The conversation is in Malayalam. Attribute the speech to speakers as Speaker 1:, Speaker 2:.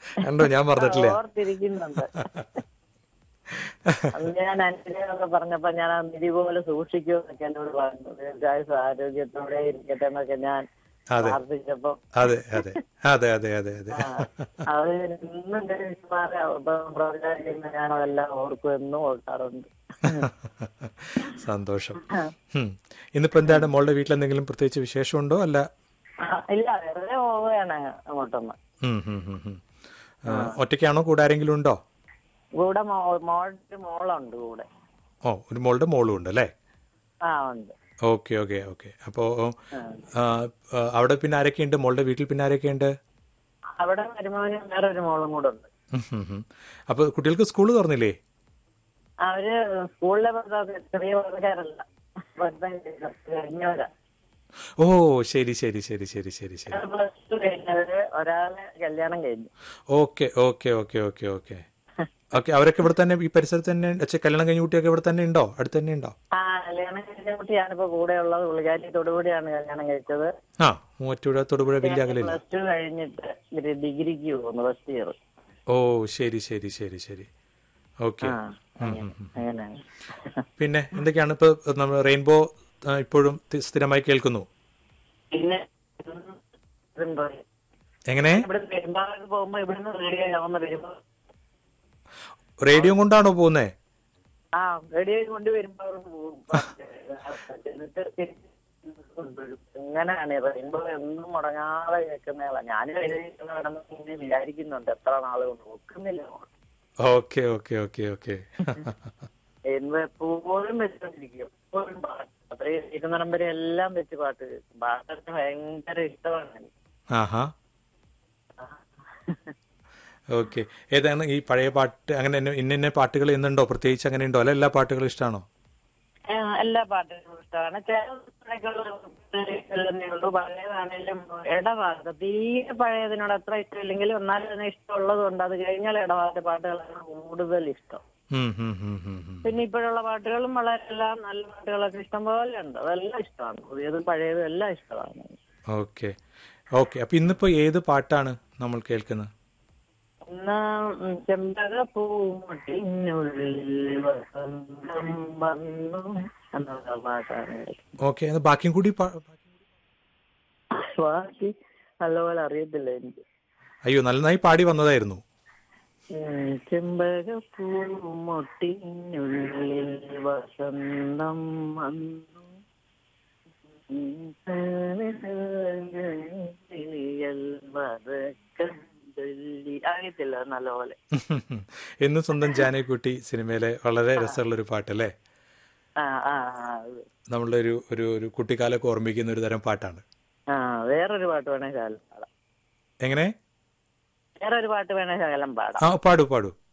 Speaker 1: കണ്ടോ ഞാൻ പറഞ്ഞിട്ടില്ല
Speaker 2: ഓർത്തിരിക്കുന്നുണ്ട് അന്ന് ഞാൻ അനുഗ്രഹമൊക്കെ പറഞ്ഞപ്പോ ഞാൻ ആ നിധി പോലെ സൂക്ഷിക്കുമെന്നൊക്കെ എന്നോട് പറഞ്ഞു ദീർഘായുസ് ആരോഗ്യത്തോടെ ഇരിക്കട്ടെ എന്നൊക്കെ ഞാൻ
Speaker 1: അതെ
Speaker 2: പ്രാർത്ഥിച്ചപ്പോ
Speaker 1: അതെ അതെ അതെ അതെ അതെ അതെ
Speaker 2: ആ, അത് ഇന്നും ഗണേഷ്മാരെ പ്രവചിക്കുന്ന ഞാൻ അതെല്ലാം ഓർക്കും എന്നും ഓർക്കാറുണ്ട്
Speaker 1: സന്തോഷം ഉം. ഇന്നിപ്പോ എന്താണ് മോളുടെ വീട്ടിൽ എന്തെങ്കിലും പ്രത്യേകിച്ച് വിശേഷമുണ്ടോ അല്ല
Speaker 2: ആ, ഇല്ല വെറുതെ പോവുകയാണ് അങ്ങോട്ടൊന്ന്
Speaker 1: ഉം, ഉം, ഉം, ഉം. ആ, ഒറ്റയ്ക്കാണോ കൂടെ ആരെങ്കിലും ഉണ്ടോ
Speaker 2: കൂടെ മോ മോളുടെ മോളുണ്ട് കൂടെ
Speaker 1: ഓ ഒരു മോളുടെ മോളും ഉണ്ട് അല്ലേ
Speaker 2: ആ ഉണ്ട്
Speaker 1: ഓക്കെ ഓക്കെ ഓക്കെ അപ്പോ ആ, ആ, അവിടെ പിന്നെ ആരൊക്കെയുണ്ട് മോളുടെ വീട്ടിൽ പിന്നെ ആരൊക്കെയുണ്ട്
Speaker 2: അവിടെ വരുമാനം വേറെ ഒരു മോളും കൂടെ ഉണ്ട്
Speaker 1: ഉം, ഉം, ഉം. അപ്പൊ കുട്ടികൾക്ക് സ്കൂൾ തുറന്നില്ലേ
Speaker 2: അവര് സ്കൂളിലെ പഠിത്തമൊക്കെ ചെറിയ പഠിത്തക്കാരല്ല പഠിത്തം കഴിഞ്ഞവരാ
Speaker 1: ഓ ശരി ശരി ശരി ശരി ശരി ശരി
Speaker 2: പ്ലസ് ടു കഴിഞ്ഞവര് ഒരാളെ കല്യാണം കഴിഞ്ഞു
Speaker 1: okay okay okay okay okay okay അവരൊക്കെ ഇവിടെ തന്നെ ഈ പരിസരത്ത് തന്നെ ഛെ, കല്യാണം കഴിഞ്ഞ കുട്ടിയൊക്കെ ഇവിടെ തന്നെ ഉണ്ടോ അടുത്ത് തന്നെ ഉണ്ടോ
Speaker 2: ആ കല്യാണം കഴിച്ച കുട്ടിയാണിപ്പോ കൂടെ ഉള്ളത് പുള്ളിക്കാരി തൊടുപുടിയാണ് കല്യാണം കഴിച്ചത്
Speaker 1: ആ മൂവാറ്റുപുഴ തൊടുപുഴ വലിയ അകലില്ല
Speaker 2: പ്ലസ് ടു കഴിഞ്ഞിട്ട് ഒരു ഡിഗ്രിക്ക് പോകുന്നു ഫസ്റ്റ് ഇയർ
Speaker 1: ഓ ശരി ശരി ശരി ശരി ഓക്കെ
Speaker 2: ആ അങ്ങനെ അങ്ങനെയാണ്
Speaker 1: പിന്നെ എന്തൊക്കെയാണ് ഇപ്പൊ നമ്മൾ റെയിൻബോ ആ, ഇപ്പോഴും തി- സ്ഥിരമായി കേൾക്കുന്നു
Speaker 2: പിന്നെ ഇതുണ്ടോ?
Speaker 1: എങ്ങനെ
Speaker 2: ഇവിടെ പെരുമ്പാവൂർ പോകുമ്പോ ഇവിടുന്ന് റേഡിയോ ആവുന്ന വരുമ്പോ
Speaker 1: റേഡിയോ കൊണ്ടാണോ പോകുന്നേ
Speaker 2: ആ റേഡിയോ കൊണ്ട് പെരുമ്പാവൂർ പോകും എന്നിട്ട് തിരിച്ച് കൊണ്ടുവരും. അങ്ങനെയാണ് റെയിൻബോ എന്നും മുടങ്ങാതെ കേൾക്കുന്നയാളാ ഞാൻ കിടന്ന് ഇങ്ങനെ വിചാരിക്കുന്നുണ്ട് എത്ര നാള് കൊണ്ട് നോക്കുന്നില്ല
Speaker 1: okay okay okay okay
Speaker 2: rainbow എപ്പോഴും വെച്ചോണ്ടിരിക്കും എപ്പോഴും പാട്ട് അത്രയും ഇരുന്നിടം വരെ എല്ലാം വെച്ച് പാട്ട് കേൾക്കും പാട്ടൊക്കെ ഭയങ്കര ഇഷ്ടമാണ് എനിക്ക്.
Speaker 1: ആഹാ ഓക്കെ ഏതാണ് ഈ പഴയ പാട്ട് അങ്ങനെ ഇന്ന ഇന്ന ഇന്ന പാട്ടുകൾ എന്നുണ്ടോ പ്രത്യേകിച്ച് അങ്ങനെ ഉണ്ടോ അല്ല എല്ലാ പാട്ടുകളും ഇഷ്ടമാണോ
Speaker 2: ആ, എല്ലാ പാട്ടുകളും ഇഷ്ടമാണ് ചില ഉള്ളൂ പഴയതാണേലും ഇടഭാഗത്ത് തീരെ പഴയതിനോട് അത്ര ഇഷ്ടമില്ലെങ്കിലും എന്നാലും അതിന് ഇഷ്ടമുള്ളത് കൊണ്ട് അത് കഴിഞ്ഞാൽ ഇടഭാഗത്തെ പാട്ടുകളാണ് കൂടുതൽ ഇഷ്ടം
Speaker 1: ഉം, ഉം, ഉം, ഉം, ഉം.
Speaker 2: പിന്നെ ഇപ്പോഴുള്ള പാട്ടുകളും വളരെ എല്ലാം നല്ല പാട്ടുകളൊക്കെ ഇഷ്ടം പോലെ ഉണ്ട് അതെല്ലാം ഇഷ്ടമാണ് പുതിയതും പഴയതും എല്ലാം ഇഷ്ടമാണ്
Speaker 1: ഓക്കെ ഓക്കെ അപ്പൊ ഇന്നിപ്പോ ഏത് പാട്ടാണ് നമ്മൾ കേൾക്കുന്നത്
Speaker 2: ഇന്ന് ചെമ്പക പൂമുട്ടിനുള്ളിൽ വസന്തം വന്നു എന്നുള്ള പാട്ടാണ്
Speaker 1: ഓക്കെ അത് ബാക്കിയും കൂടി പാ-
Speaker 2: ബാക്കി നല്ലപോലെ അറിയത്തില്ല എനിക്ക്
Speaker 1: അയ്യോ നന്നായി പാടി വന്നതായിരുന്നു
Speaker 2: ഉം, ചെമ്പക പൂമുട്ടിനുള്ളിൽ വസന്തം വന്നു കിളിയൽ വതക്കം ചൊല്ലി. അറിയത്തില്ല നല്ലപോലെ
Speaker 1: എന്ന് സ്വന്തം ജാനകുട്ടി സിനിമയിലെ വളരെ രസമുള്ള ഒരു പാട്ട് അല്ലേ
Speaker 2: ആ ആ ആ, അത്.
Speaker 1: നമ്മളുടെ ഒരു ഒരു ഒരു കുട്ടിക്കാലൊക്കെ ഓർമ്മിക്കുന്ന ഒരു തരം പാട്ടാണ്
Speaker 2: ആ വേറൊരു പാട്ട് വേണേ ശകലം പാടാം
Speaker 1: എങ്ങനെ
Speaker 2: വേറൊരു പാട്ട് വേണേ ശകലം പാടാം
Speaker 1: ആ പാടൂ പാടൂ